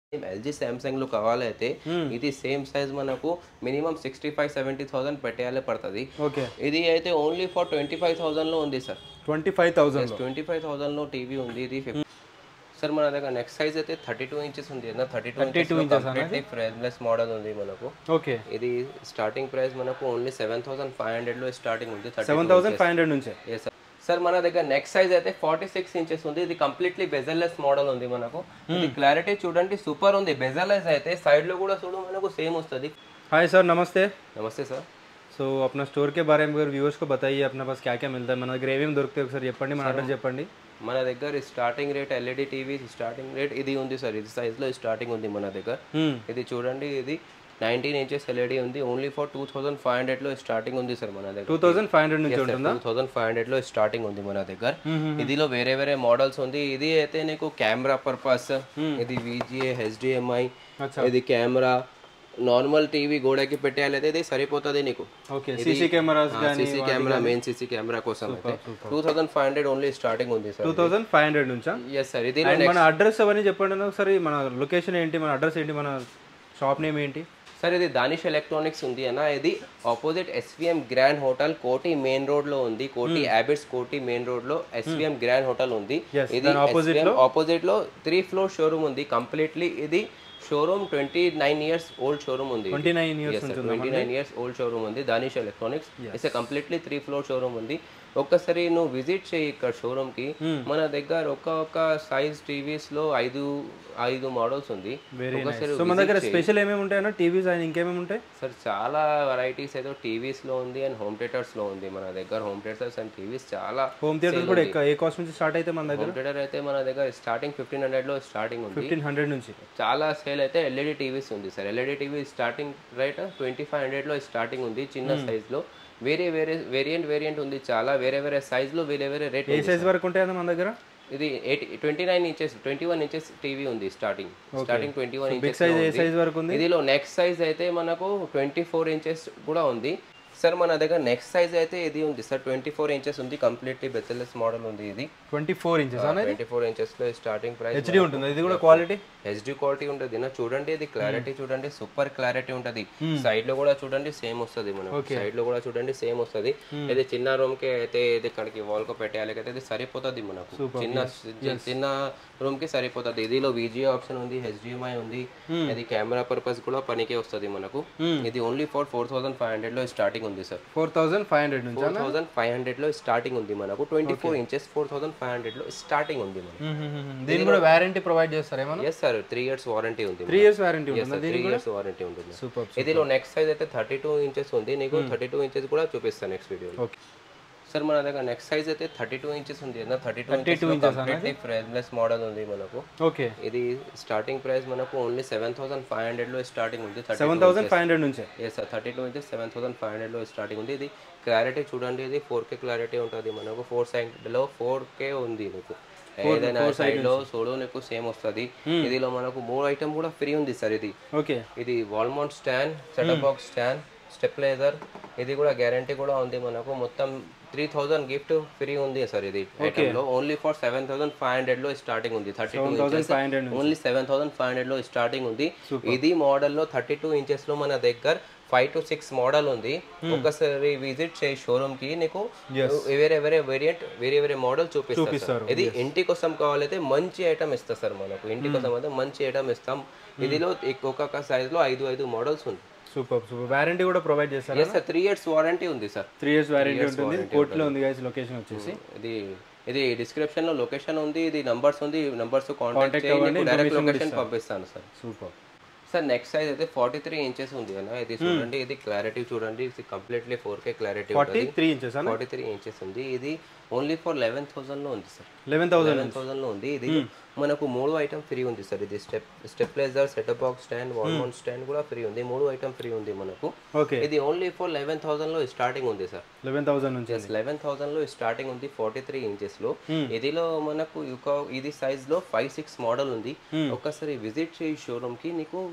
LG Samsung లో కావాలైతే ఇది సేమ్ సైజ్ మనకు minimum sixty five seventy thousand పెట్టేయాలి పడుతుంది ఓకే ఇది అయితే only for twenty five thousand లో ఉంది sir twenty five thousand twenty five thousand లో టీవీ ఉంది ఇది ఫిఫ్ సార్ మన దగ్గర నెక్స్ట్ సైజ్ అయితే థర్టీ టూ ఇంచెస్ ఉంది thirty two inches completely frameless model ఉంది మనకు ఓకే ఇది స్టార్టింగ్ ప్రైస్ మనకు only seven thousand five hundred లో స్టార్టింగ్ ఉంది సెవెన్ థౌసండ్ ఫైవ్ హండ్రెడ్ నుంచే ఎస్ సార్ సార్ మన దగ్గర నెక్స్ట్ సైజ్ అయితే ఫార్టీ సిక్స్ ఇంచెస్ ఉంది ఇది కంప్లీట్లీ బెజల్లెస్ మోడల్ ఉంది మనకు ఇది క్లారిటీ చూడండి సూపర్ ఉంది బెజల్లెస్ అయితే సైడ్ లో కూడా చూడు మనకు సేమ్ వస్తుంది हाय सर नमस्ते నమస్తే సార్ సో अपना స్టోర్ के बारे में व्यूअर्स को बताइए अपने पास क्या क्या मिलता है మన దగ్గర ఏమేమి దొరుకుతాయి ఒకసారి చెప్పండి మన అడ్రస్ చెప్పండి మన దగ్గర starting rate LED TV starting rate ఇది ఉంది సార్ ఇది సైజ్ లో స్టార్టింగ్ ఉంది మన దగ్గర Hmm. ఇది చూడండి ఇది నైన్టీన్ ఇంచెస్ ఎల్ఈడి ఉంది only for two thousand five hundred లో స్టార్టింగ్ ఉంది సార్ మన దగ్గర టూ థౌసండ్ ఫైవ్ హండ్రెడ్ నుంచి ఉంటుందా టూ థౌసండ్ ఫైవ్ హండ్రెడ్ లో స్టార్టింగ్ ఉంది మన దగ్గర ఇదిలో వేరే వేరే మోడల్స్ ఉంది ఇది అయితే నీకు కెమెరా పర్పస్ ఇది విజిఏ హెచ్డిఎంఐ అచ్చా. ఇది కెమెరా నార్మల్ టీవీ గోడకి పెట్టేయాలైతే ఇది సరిపోతుంది నీకు okay CC cameras CC camera main CC camera కోసం అయితే two thousand five hundred only starting ఉంది sir two thousand five hundred నుంచా ఎస్ సార్ ఇది అండ్ మన అడ్రస్ అవన్నీ చెప్పండి అన్న ఒకసారి మన లొకేషన్ ఏంటి మన అడ్రస్ ఏంటి మన షాప్ నేమ్ ఏంటి సార్ ఇది దానిష్ ఎలక్ట్రానిక్స్ ఉంది అన్న ఇది opposite SVM grand hotel Koti main road లో ఉంది Koti habits Koti main road లో ఎస్విఎం గ్రాండ్ హోటల్ ఉంది Yes, ఇది దాని opposite ఆపోజిట్ లో త్రీ ఫ్లోర్ షోరూమ్ ఉంది కంప్లీట్లీ ఇది showroom twenty nine years old showroom ఉంది ట్వంటీ నైన్ ఇయర్స్ నుంచి twenty nine years old showroom ఉంది Danish electronics it's completely three floor showroom ఉంది ఒక్కసారి నువ్వు విజిట్ చేయి ఇక్కడ షోరూమ్ కి మన దగ్గర ఒక్క ఒక్క సైజ్ టీవీస్ లో ఐదు ఐదు మోడల్స్ ఉంది వెరీ నైస్ ఒక్కసారి సో మన దగ్గర స్పెషల్ ఏమేమి ఉంటాయన్న టీవీస్ అండ్ ఇంకేమేమి ఉంటాయి సార్ చాలా వెరైటీస్ అయితే టీవీస్ లో ఉంది అండ్ హోమ్ థియేటర్స్ లో ఉంది మన దగ్గర హోమ్ థియేటర్స్ అండ్ టీవీస్ చాలా హోమ్ థియేటర్ కూడా ఎక్క- ఏ కాస్ట్ నుంచి స్టార్ట్ అయితే మన దగ్గర హోమ్ థియేటర్ అయితే మన దగ్గర స్టార్టింగ్ ఫిఫ్టీన్ హండ్రెడ్ లో స్టార్టింగ్ ఉంది ఫిఫ్టీన్ హండ్రెడ్ నుంచి చాలా సేల్ అయితే ఎల్ఈడి టీవీస్ ఉంది sir LED TV starting rate twenty five hundred లో స్టార్టింగ్ ఉంది చిన్న సైజ్ లో వేరే వేరే వేరియంట్ వేరియంట్ ఉంది చాలా వేరే వేరే సైజ్ లో వేరే వేరే రేట్ ఏ సైజ్ వరకు ఉంటాయన్న మన దగ్గర ఇది eight twenty nine inches twenty one inches TV ఉంది starting starting twenty one inches size ఏ సైజ్ వరకు ఉంది ఇదిలో నెక్స్ట్ సైజ్ అయితే మనకు ట్వంటీ ఫోర్ ఇంచెస్ కూడా ఉంది సార్ మన దగ్గర నెక్స్ట్ సైజ్ అయితే ఇది ఉంది సార్ ట్వంటీ ఫోర్ ఇంచెస్ ఉంది కంప్లీట్లీ బెచ్చలెస్ మోడల్ ఉంది ఇది twenty four inches twenty four inches లో స్టార్టింగ్ ప్రైస్ హెచ్డి ఉంటుంది ఇది కూడా క్వాలిటీ హెచ్డి క్వాలిటీ ఉంటుంది నా చూడండి ఇది క్లారిటీ చూడండి సూపర్ క్లారిటీ ఉంటది సైడ్ లో కూడా చూడండి సేమ్ వస్తుంది మనకు సైడ్ లో కూడా చూడండి సేమ్ వస్తుంది ఇది చిన్న రూమ్ కి అయితే ఇది ఇక్కడికి వాల్ కు పెట్టేయాలి అయితే ఇది సరిపోతుంది మనకు చిన్న చిన్న రూమ్ కి సరిపోతుంది ఇదిలో విజిఏ ఆప్షన్ ఉంది హెచ్డిఎంఐ ఉంది ఇది కెమెరా పర్పస్ కూడా పనికి వస్తుంది మనకు ఇది only for four thousand five hundred లో స్టార్టింగ్ ఉంది sir four thousand five hundred నుంచి ఫోర్ థౌసండ్ ఫైవ్ హండ్రెడ్ లో స్టార్టింగ్ ఉంది మనకు twenty four inches four thousand five hundred లో స్టార్టింగ్ ఉంది మనకు దీని కూడా వారంటీ ప్రొవైడ్ చేస్తారు ఏమన్నా yes sir three years warranty ఉంది త్రీ ఇయర్స్ వారంటీ ఉంటుంది త్రీ ఇయర్స్ వారంటీ ఉంటుంది సూపర్ ఇదిలో నెక్స్ట్ సైజ్ అయితే థర్టీ టూ ఇంచెస్ ఉంది నీకు థర్టీ టూ ఇంచెస్ కూడా చూపిస్తాను నెక్స్ట్ వీడియోలో ఓకే సార్ మన దగ్గర నెక్స్ట్ సైజ్ అయితే థర్టీ టూ ఇంచెస్ ఉంది thirty two inches completely frameless model ఉంది మనకు ఓకే ఇది స్టార్టింగ్ ప్రైస్ మనకు only seven thousand five hundred లో స్టార్టింగ్ ఉంది thirty seven thousand five hundred నుంచే yes sir thirty two inches seven thousand five hundred లో starting ఉంది ఇది క్లారిటీ చూడండి ఇది ఫోర్ కే క్లారిటీ ఉంటుంది మనకు ఫోర్ సైడ్ లో ఫోర్ కే ఉంది నీకు ఏదైనా సైడ్ లో సోలో నీకు సేమ్ వస్తుంది ఇదిలో మనకు మూడు ఐటమ్ కూడా ఫ్రీ ఉంది సార్ ఇది ఓకే ఇది wall mount stand setup box stand stabiliser ఇది కూడా గ్యారంటీ కూడా ఉంది మనకు మొత్తం త్రీ థౌసండ్ గిఫ్ట్ ఫ్రీ ఉంది సార్ ఇది ఐటమ్ లో only for seven thousand five hundred లో స్టార్టింగ్ ఉంది thirty two inches five hundred only seven thousand five hundred లో స్టార్టింగ్ ఉంది ఇది మోడల్ లో థర్టీ టూ ఇంచెస్ లో మన దగ్గర ఫైవ్ టు సిక్స్ మోడల్ ఉంది ఒకసారి విజిట్ చేయి షోరూమ్ కి నీకు వేరే వేరే వేరియంట్ వేరే వేరే మోడల్ చూపిస్తారు సార్. ఇది ఇంటి కోసం కావాలైతే మంచి ఐటమ్ ఇస్తా సార్ మనకు ఇంటి కోసం అయితే మంచి ఐటమ్ ఇస్తాం ఇదిలో ఎక్- ఒక్కొక్క సైజ్ లో ఐదు ఐదు మోడల్స్ ఉంది సూపర్ సూపర్ వారంటీ కూడా ప్రొవైడ్ చేస్తారు yes sir three years warranty ఉంది సార్ త్రీ ఇయర్స్ వారంటీ ఉంటుంది కోర్టులో ఉంది గైస్ లొకేషన్ వచ్చేసి ఇది ఇది డిస్క్రిప్షన్ లో లొకేషన్ ఉంది ఇది నంబర్స్ ఉంది నంబర్స్ కాంటాక్ట్ చేయండి డైరెక్ట్ లొకేషన్ పంపిస్తాను sir super sir next size అయితే ఫార్టీ త్రీ ఇంచెస్ ఉంది అన్న ఇది చూడండి ఇది క్లారిటీ చూడండి ఇది completely four K clarity forty three inches అన్న ఫార్టీ త్రీ ఇంచెస్ ఉంది ఇది ఓన్లీ ఫర్ లెవెన్ థౌసండ్ లో ఉంది sir eleven thousand eleven thousand లో ఉంది ఇది మనకు మూడు ఐటమ్ ఫ్రీ ఉంది సార్ ఇది step stabilizer setup box stand wall mount stand కూడా ఫ్రీ ఉంది మూడు ఐటమ్ ఫ్రీ ఉంది మనకు ఓకే ఇది ఓన్లీ ఫర్ లెవెన్ థౌసండ్ లో స్టార్టింగ్ ఉంది సార్ లెవెన్ థౌసండ్ నుంచి జస్ట్ లెవెన్ థౌసండ్ లో స్టార్టింగ్ ఉంది ఫార్టీ త్రీ ఇంచెస్ లో ఇదిలో మనకు ఒక ఇది సైజ్ లో ఫైవ్ సిక్స్ మోడల్ ఉంది ఒక్కసారి విజిట్ చేయి షోరూమ్ కి నీకు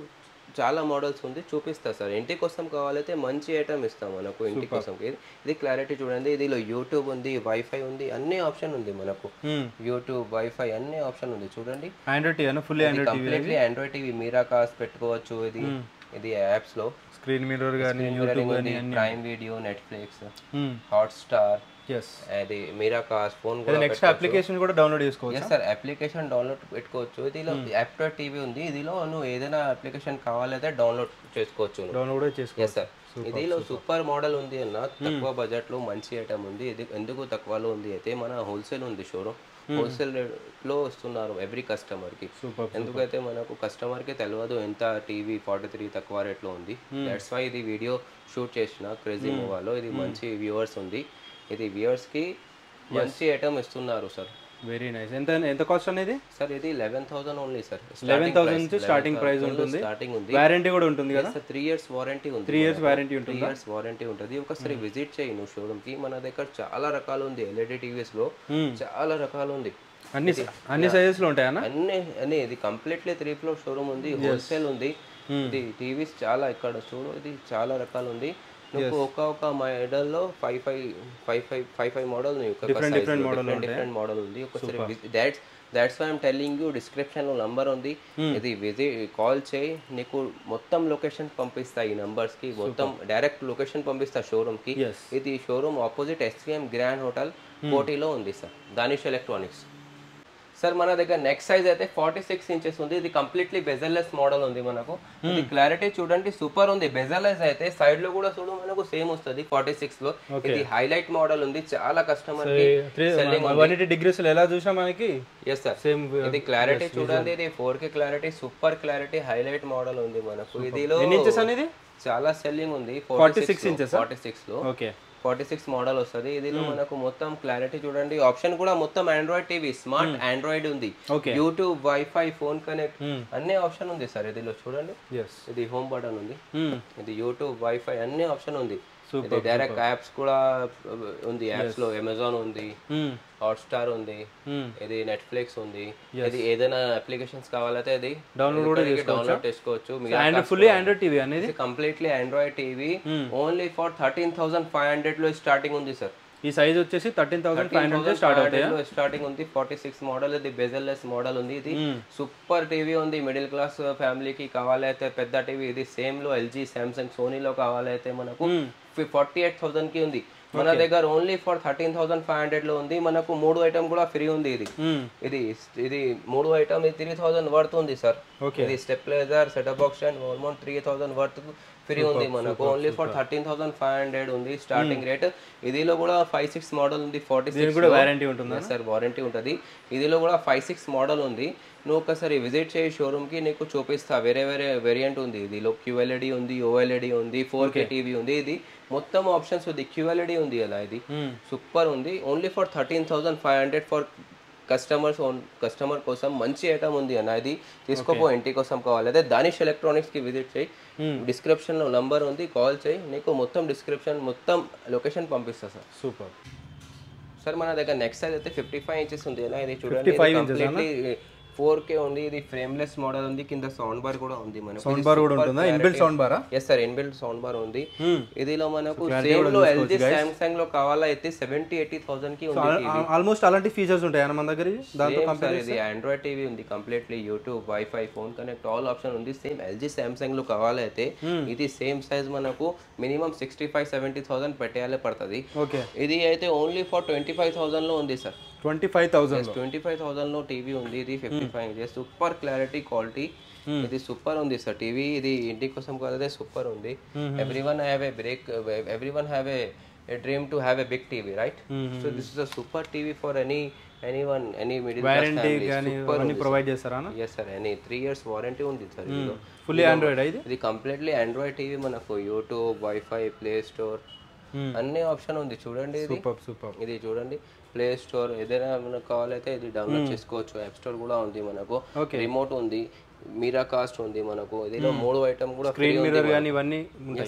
చాలా మోడల్స్ ఉంది చూపిస్తా సార్ ఇంటి కోసం కావాలైతే మంచి ఐటమ్ ఇస్తాం మనకు ఇంటి కోసం ఇది ఇది క్లారిటీ చూడండి ఇదిలో యూట్యూబ్ ఉంది వైఫై ఉంది అన్ని ఆప్షన్ ఉంది మనకు యూట్యూబ్ వైఫై అన్ని ఆప్షన్ ఉంది చూడండి android TV fully android TV completely android TV Miracast పెట్టుకోవచ్చు ఇది ఇది యాప్స్ లో స్క్రీన్ మిర్రర్ కానీ prime video Netflix Hotstar yes అది మీరా కాస్ ఫోన్ కూడా నెక్స్ట్ అప్లికేషన్ కూడా డౌన్లోడ్ చేసుకోవచ్చు ఎస్ సార్ అప్లికేషన్ డౌన్లోడ్ పెట్టుకోవచ్చు ఇదిలో యాప్టో టీవీ ఉంది ఇదిలో నువ్వు ఏదైనా అప్లికేషన్ కావాలైతే డౌన్లోడ్ చేసుకోవచ్చు నువ్వు డౌన్లోడ్ కూడా చేసుకోవచ్చు ఎస్ సార్ ఇదిలో సూపర్ మోడల్ ఉంది అన్న తక్కువ బడ్జెట్ లో మంచి ఐటమ్ ఉంది ఇది ఎందుకు తక్కువలో ఉంది అయితే మన హోల్సేల్ ఉంది షోరూమ్ హోల్సేల్ లో వస్తున్నారు ఎవ్రీ కస్టమర్ కి సూపర్ ఎందుకైతే మనకు కస్టమర్ కి తెలియదు ఎంత టీవీ ఫార్టీ త్రీ తక్కువ రేట్లో ఉంది దట్స్ వై ఇది వీడియో షూట్ చేసిన క్రేజీ మూవాలో ఇది మంచి వ్యూవర్స్ ఉంది ఇది వ్యూవర్స్ కి మంచి ఐటమ్ ఇస్తున్నారు సార్ వెరీ నైస్ ఎంత ఎంత కాస్ట్ అనేది సార్ ఇది eleven thousand only sir eleven thousand నుంచి స్టార్టింగ్ ప్రైస్ ఉంటుంది స్టార్టింగ్ ఉంది వారంటీ కూడా ఉంటుంది కదా త్రీ ఇయర్స్ వారంటీ ఉంది త్రీ ఇయర్స్ వారంటీ త్రీ ఉంటుంది ఇయర్స్ వారంటీ ఉంటుంది ఒకసారి విజిట్ చేయి నువ్వు షోరూమ్ కి మన దగ్గర చాలా రకాలు ఉంది ఎల్ఈడి టీవీస్ లో చాలా రకాలు ఉంది అన్ని అన్ని సైజెస్ లో ఉంటాయా అన్ని అన్ని ఇది కంప్లీట్లీ త్రీ ఫ్లోర్ షోరూమ్ ఉంది హోల్సేల్ ఉంది ఇది టీవీస్ చాలా ఇక్కడ చూడు ఇది చాలా రకాలు ఉంది నువ్వు ఒక ఒక మోడల్ లో five five five five five five model different different model ఉంది ఒకసారి that's that's why I'm telling you description లో నంబర్ ఉంది ఇది విజిట్ కాల్ చేయి నీకు మొత్తం లొకేషన్ పంపిస్తా ఈ నంబర్స్ కి మొత్తం డైరెక్ట్ లొకేషన్ పంపిస్తా షోరూమ్ కి ఎస్ ఇది showroom opposite SVM grand hotel కోటిలో ఉంది సార్ దానిష్ ఎలక్ట్రానిక్స్ సార్ మన దగ్గర నెక్స్ట్ సైజ్ అయితే ఫార్టీ సిక్స్ ఇంచెస్ ఉంది ఇది కంప్లీట్లీ బెజల్లెస్ మోడల్ ఉంది మనకు ఇది క్లారిటీ చూడండి సూపర్ ఉంది బెజల్లెస్ అయితే సైడ్ లో కూడా చూడు మనకు సేమ్ వస్తుంది ఫార్టీ సిక్స్ లో ఇది హైలైట్ మోడల్ ఉంది చాలా కస్టమర్ కి సెల్లింగ్ వన్ ఎయిటీ డిగ్రీస్ ఎలా చూసా మనకి ఎస్ సార్ సేమ్ ఇది క్లారిటీ చూడండి ఇది four K clarity super clarity highlight model ఉంది మనకు ఇదిలో ఎన్ని ఇంచెస్ అనేది చాలా సెల్లింగ్ ఉంది 46 inches ఆ? ఫార్టీ సిక్స్ లో ఓకే ఫార్టీ సిక్స్ మోడల్ వస్తుంది ఇదిలో మనకు మొత్తం క్లారిటీ చూడండి ఆప్షన్ కూడా మొత్తం ఆండ్రాయిడ్ టీవీ స్మార్ట్ ఆండ్రాయిడ్ ఉంది Okay. YouTube WiFi phone connect అన్ని ఆప్షన్ ఉంది సార్ ఇదిలో చూడండి ఎస్ ఇది హోమ్ బటన్ ఉంది ఇది యూట్యూబ్ వైఫై అన్ని ఆప్షన్ ఉంది ఇది డైరెక్ట్ యాప్స్ కూడా ఉంది యాప్స్ లో అమెజాన్ ఉంది హాట్స్టార్ ఉంది ఇది నెట్ఫ్లిక్స్ ఉంది ఇది ఏదైనా అప్లికేషన్స్ కావాలైతే ఇది Download కూడా డౌన్లోడ్ చేసుకోవచ్చు అండ్ ఫుల్లీ ఆండ్రాయిడ్ టీవీ అనేది completely android TV only for thirteen thousand five hundred లో స్టార్టింగ్ ఉంది సార్ ఈ సైజ్ వచ్చేసి thirteen thousand five hundred start అవుతాయి స్టార్టింగ్ ఉంది ఫార్టీ సిక్స్ మోడల్ ఇది బెజల్లెస్ మోడల్ ఉంది ఇది సూపర్ టీవీ ఉంది మిడిల్ క్లాస్ ఫ్యామిలీకి కావాలైతే పెద్ద టీవీ ఇది సేమ్ లో ఎల్జీ సామ్సంగ్ సోనీలో కావాలైతే మనకు ఫార్టీ ఎయిట్ థౌసండ్ కి ఉంది మన దగ్గర only for thirteen thousand five hundred లో ఉంది మనకు మూడు ఐటమ్ కూడా ఫ్రీ ఉంది ఇది ఇది ఇది మూడు ఐటమ్ ఇది త్రీ థౌసండ్ వర్త్ ఉంది సార్ Okay. ఇది stabilizer setup box and almost three thousand worth free ఉంది మనకు only for thirteen thousand five hundred ఉంది స్టార్టింగ్ రేట్ ఇదిలో కూడా ఫైవ్ సిక్స్ మోడల్ ఉంది ఫార్టీ సిక్స్ కూడా వారంటీ ఉంటుందా సార్ వారంటీ ఉంటుంది ఇదిలో కూడా ఫైవ్ సిక్స్ మోడల్ ఉంది నువ్వు ఒకసారి విజిట్ చేయి షోరూమ్ కి నీకు చూపిస్తా వేరే వేరే వేరియంట్ ఉంది ఇదిలో క్యూఎల్ఈడి ఉంది ఓఎల్ఈడి ఉంది ఫోర్ కే టీవీ ఉంది ఇది మొత్తం ఆప్షన్స్ ఉంది క్యూఎల్ఈడి ఉంది అలా ఇది సూపర్ ఉంది only for thirteen thousand five hundred for customers customer కోసం మంచి ఐటమ్ ఉంది అన్న ఇది తీసుకోపో ఇంటి కోసం కావాలి అదే దానిష్ ఎలక్ట్రానిక్స్ కి విజిట్ చేయి డిస్క్రిప్షన్ లో నంబర్ ఉంది కాల్ చేయి నీకు మొత్తం డిస్క్రిప్షన్ మొత్తం లొకేషన్ పంపిస్తా సార్ సూపర్ సార్ మన దగ్గర నెక్స్ట్ సైజ్ అయితే ఫిఫ్టీ ఫైవ్ ఇంచెస్ ఉంది అన్న ఇది చూడండి కంప్లీట్లీ ఫోర్ కే ఉంది ఇది ఫ్రేమ్లెస్ మోడల్ ఉంది కింద సౌండ్ బార్ కూడా ఉంది మనకు సౌండ్ బార్ కూడా ఉంటుందా ఇన్బిల్ట్ సౌండ్ బారా yes sir inbuilt sound bar ఉంది ఇదిలో మనకు సేమ్ లో ఎల్జీ సామ్సంగ్ లో కావాలా అయితే సెవెంటీ ఎయిటీ థౌసండ్ కి ఉంది ఆల్మోస్ట్ అలాంటి ఫీచర్స్ ఉంటాయా మన దగ్గర ఇది? దాంతో సేమ్ సార్ ఇది ఆండ్రాయిడ్ టీవీ ఉంది completely YouTube WiFi phone connect all option ఉంది సేమ్ ఎల్జీ సామ్సంగ్ లో కావాలైతే ఇది సేమ్ సైజ్ మనకు minimum sixty five seventy thousand పెట్టేయాలి పడుతుంది ఓకే ఇది అయితే only for twenty five thousand లో ఉంది sir twenty five thousand twenty five thousand లో టీవీ ఉంది ఇది fifty five inches super clarity quality ఇది సూపర్ ఉంది సార్ టీవీ ఇది ఇంటి కోసం కాదే సూపర్ ఉంది everyone have a break everyone have a dream to have a big TV right so this is a super TV for any anyone any middle warranty కానీ అన్ని provide చేస్తారా yes sir any three years warranty ఉంది sir fully android ఇది ఇది completely android TV మనకు YouTube WiFi play store అన్ని option ఉంది చూడండి ఇది సూపర్ సూపర్ ఇది చూడండి ప్లే స్టోర్ ఏదైనా మనకు కావాలైతే ఇది డౌన్లోడ్ చేసుకోవచ్చు యాప్ స్టోర్ కూడా ఉంది మనకు రిమోట్ ఉంది మీరా కాస్ట్ ఉంది మనకు ఇదిలో మూడు ఐటమ్ కూడా ఫ్రీ మిర్రర్ కానీ ఇవన్నీ ఎస్ సార్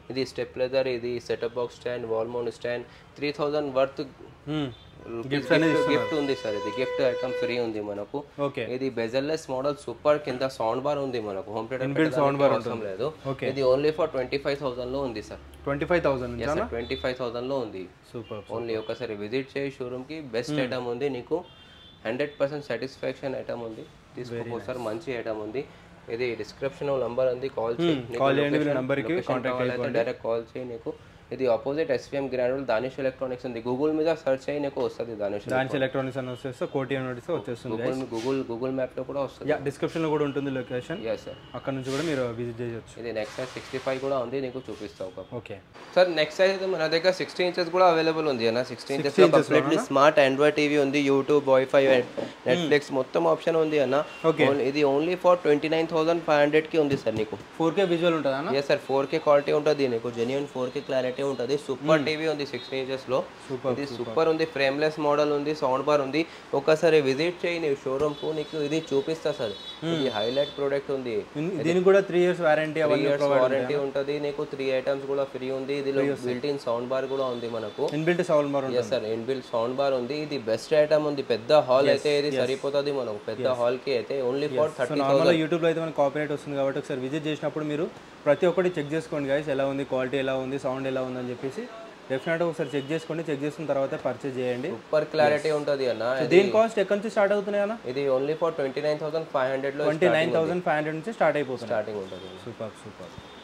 ఇది స్టెప్ లెదర్ ఇది setup box stand wall mount stand three thousand worth gift gift ఉంది సార్ ఇది గిఫ్ట్ ఐటమ్ ఫ్రీ ఉంది మనకు ఓకే ఇది బెజల్లెస్ మోడల్ సూపర్ కింద సౌండ్ బార్ ఉంది మనకు హోమ్ థియేటర్ సౌండ్ బార్ అవసరం లేదు ఇది only for twenty five thousand లో ఉంది sir twenty five thousand twenty five thousand లో ఉంది సూపర్ ఓన్లీ ఒకసారి విజిట్ చేయి షోరూమ్ కి బెస్ట్ ఐటమ్ ఉంది నీకు హండ్రెడ్ పర్సెంట్ సాటిస్ఫాక్షన్ ఐటమ్ ఉంది తీసుకో సార్ మంచి ఐటమ్ ఉంది ఇది డిస్క్రిప్షన్ నంబర్ ఉంది కాల్ చేయి కాల్ చేయండి వీళ్ళ నంబర్కి కాంటాక్ట్ డైరెక్ట్ కాల్ చేయి నీకు ఇది opposite SVM grand Danish electronics ఉంది గూగుల్ మీద సెర్చ్ చేయి నీకు వస్తుంది దానిష్ దానికి ఎలక్ట్రానిక్స్ అని వచ్చేస్తే కోటి అని నడిస్తే వచ్చేస్తుంది గూగుల్ గూగుల్ గూగుల్ మ్యాప్ లో కూడా వస్తుంది యా డిస్క్రిప్షన్లో కూడా ఉంటుంది లొకేషన్ ఎస్ సార్ అక్కడ నుంచి కూడా మీరు విజిట్ చేయొచ్చు ఇది నెక్స్ట్ సిక్స్టీ ఫైవ్ కూడా ఉంది నీకు చూపిస్తావు ఒక ఓకే సార్ నెక్స్ట్ అయితే మన దగ్గర సిక్స్టీ ఇంచెస్ కూడా అవైలబుల్ ఉంది అన్న సిక్స్టీ ఇంచెస్ లో కంప్లీట్లీ స్మార్ట్ ఆండ్రాయిడ్ టీవీ ఉంది యూట్యూబ్ వైఫై నెట్ఫ్లిక్స్ మొత్తం ఆప్షన్ ఉంది అన్న Only- ఇది only for twenty nine thousand five hundred కి ఉంది సార్ నీకు ఫోర్ కే విజువల్ ఉంటుందా అన్న yes sir four K quality ఉంటుంది నీకు జెన్యున్ ఫోర్ కే క్లారిటీ ఉంటుంది సూపర్ టీవీ ఉంది సిక్స్టీ ఇంచెస్ లో ఇది సూపర్ ఉంది ఫ్రేమ్లెస్ మోడల్ ఉంది సౌండ్ బార్ ఉంది ఒకసారి విజిట్ చేయి నీ షోరూమ్ కు నీకు ఇది చూపిస్తా సార్ ఇది హైలైట్ ప్రోడక్ట్ ఉంది ఇన్- దీనికి కూడా త్రీ ఇయర్స్ వారంటీ త్రీ అవన్నీ ఇయర్స్ వారంటీ ఉంటుంది నీకు త్రీ ఐటమ్స్ కూడా ఫ్రీ ఉంది ఇదిలో బిల్ట్ ఇన్ సౌండ్ బార్ కూడా ఉంది మనకు ఇన్బిల్ట్ సౌండ్ బార్ ఉంటుంది yes sir inbuilt sound bar ఉంది ఇది బెస్ట్ ఐటమ్ ఉంది పెద్ద హాల్ అయితే ఇది సరిపోతుంది మనకు పెద్ద హాల్ కి అయితే ఓన్లీ ఫర్ థర్టీ నార్మల్గా యూట్యూబ్లో అయితే మనకి కాపీరైట్ వస్తుంది కాబట్టి ఒకసారి విజిట్ చేసినప్పుడు మీరు ప్రతి ఒక్కటి చెక్ చేసుకోండి గైస్ ఎలా ఉంది క్వాలిటీ ఎలా ఉంది సౌండ్ ఎలా ఉంది అని చెప్పేసి డెఫినెట్గా ఒకసారి చెక్ చేసుకోండి చెక్ చేసుకున్న తర్వాత పర్చేజ్ చేయండి సూపర్ క్లారిటీ ఉంటుంది అన్న దీని కాస్ట్ ఎక్కడి నుంచి స్టార్ట్ అవుతున్నాయి అన్న ఇది only for twenty nine thousand five hundred లో twenty nine thousand five hundred నుంచి స్టార్ట్ అయిపోతుంది స్టార్టింగ్ ఉంటుంది సూపర్ సూపర్